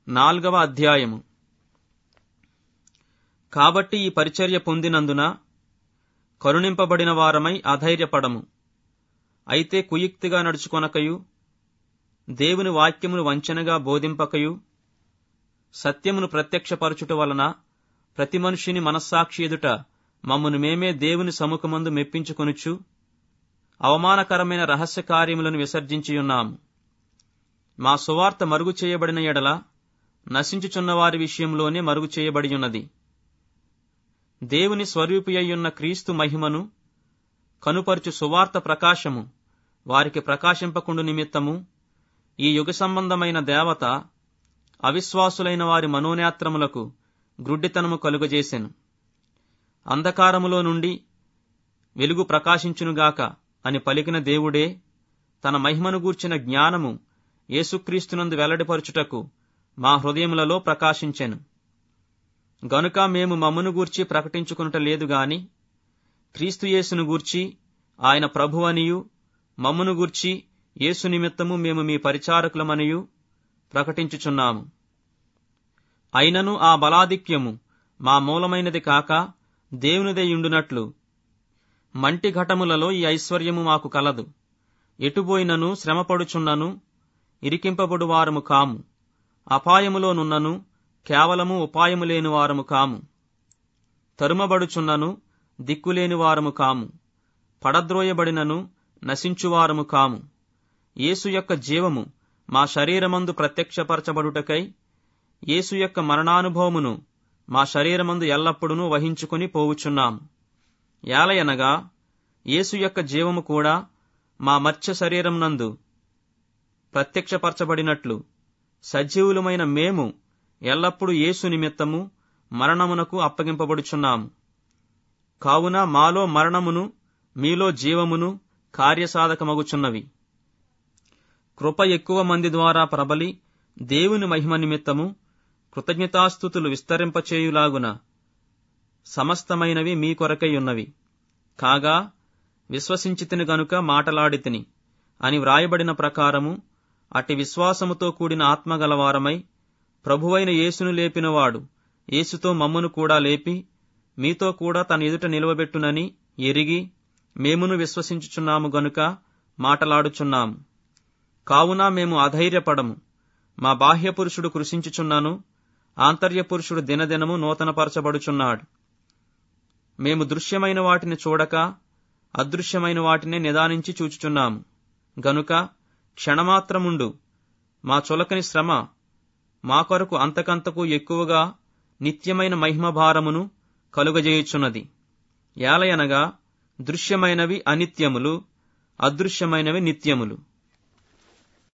నాల్గవ అధ్యాయము కాబట్టి ఈ పరిచర్య పొందినందున కరుణింపబడిన వారమై అధైర్యపడము అయితే కుయుక్తిగా నడుచుకొనకయు దేవుని వాక్యమును వంచనగా బోధింపకయు సత్యమును ప్రత్యక్షపరచుట వలన ప్రతి మనుషుని మనస్సాక్షి ఎదుట మమ్మను మేమే దేవుని సముఖమందు మెప్పించుకొనుచు అవమానకరమైన రహస్య కార్యములను విసర్జించియున్నాము మా సువార్త మరుగు చేయబడిన ఎడల నశించుచున్న వారి విషయంలోనే మరుగు చేయబడి ఉన్నది దేవుని స్వరూపి అయ్యున్న క్రీస్తు మహిమను కనుపరుచు సువార్త ప్రకాశము వారికి ప్రకాశింపకుండు నిమిత్తము ఈ యుగ సంబంధమైన దేవత అవిశ్వాసులైన వారి మనోనేత్రములకు గ్రుడ్డితనము కలుగజేసెను అంధకారములో నుండి వెలుగు ప్రకాశించునుగాక అని పలికిన దేవుడే తన మహిమను గూర్చిన జ్ఞానము యేసుక్రీస్తునందు వెల్లడిపరచుటకు మా హృదయములలో ప్రకాశించెను గనుక మేము మమ్మను గూర్చి ప్రకటించుకునుట లేదు గాని క్రీస్తు యేసును గూర్చి ఆయన ప్రభువనియు మమ్మను గూర్చి యేసు నిమిత్తము మేము మీ పరిచారకులమనియు ప్రకటించుచున్నాము అయినను ఆ బలాధిక్యము మా మూలమైనది కాక దేవునిదయుండునట్లు మంటి ఘటములలో ఈ ఐశ్వర్యము మాకు కలదు ఎటుబోయినను శ్రమపడుచున్నను ఇరికింపబడు వారము కాము అపాయములోనున్నను కేవలము ఉపాయము లేని వారము కాము తరుమబడుచున్నను దిక్కులేని వారము కాము పడద్రోయబడినను నశించువారము కాము యేసు యొక్క జీవము మా శరీరమందు ప్రత్యక్షపరచబడుటకై యేసు యొక్క మరణానుభవమును మా శరీరమందు ఎల్లప్పుడూ వహించుకుని పోవుచున్నాము ఏలయనగా యేసు యొక్క జీవము కూడా మా మత్స్య శరీరం నందు ప్రత్యక్షపరచబడినట్లు సజీవులమైన మేము ఎల్లప్పుడూ యేసు నిమిత్తము మరణమునకు అప్పగింపబడుచున్నాము కావున మాలో మరణమును మీలో జీవమును కార్యసాధకమగుచున్నవి కృప ఎక్కువ మంది ద్వారా ప్రబలి దేవుని మహిమ నిమిత్తము కృతజ్ఞతాస్థుతులు విస్తరింపచేయులాగున సమస్తమైనవి మీ కొరకై ఉన్నవి కాగా విశ్వసించితిని గనుక మాటలాడితిని అని వ్రాయబడిన ప్రకారము అట్టి విశ్వాసముతో కూడిన ఆత్మగలవారమై ప్రభువైన యేసును లేపినవాడు యేసుతో మమ్మను కూడా లేపి మీతో కూడా తన ఎదుట నిలవబెట్టునని ఎరిగి మేమును విశ్వసించుచున్నాము గనుక మాటలాడుచున్నాము కావున మేము అధైర్యపడము మా బాహ్య పురుషుడు కృషించుచున్నాను ఆంతర్య పురుషుడు దినదినము నూతనపరచబడుచున్నాడు మేము దృశ్యమైన వాటిని చూడక అదృశ్యమైన వాటిని నిదానించి చూచుచున్నాము గనుక క్షణమాత్రముండు మా చులకని శ్రమ మా కొరకు అంతకంతకు ఎక్కువగా నిత్యమైన మహిమభారమును కలుగజేయుచున్నది ఏలయనగా దృశ్యమైనవి అనిత్యములు అదృశ్యమైనవి నిత్యములు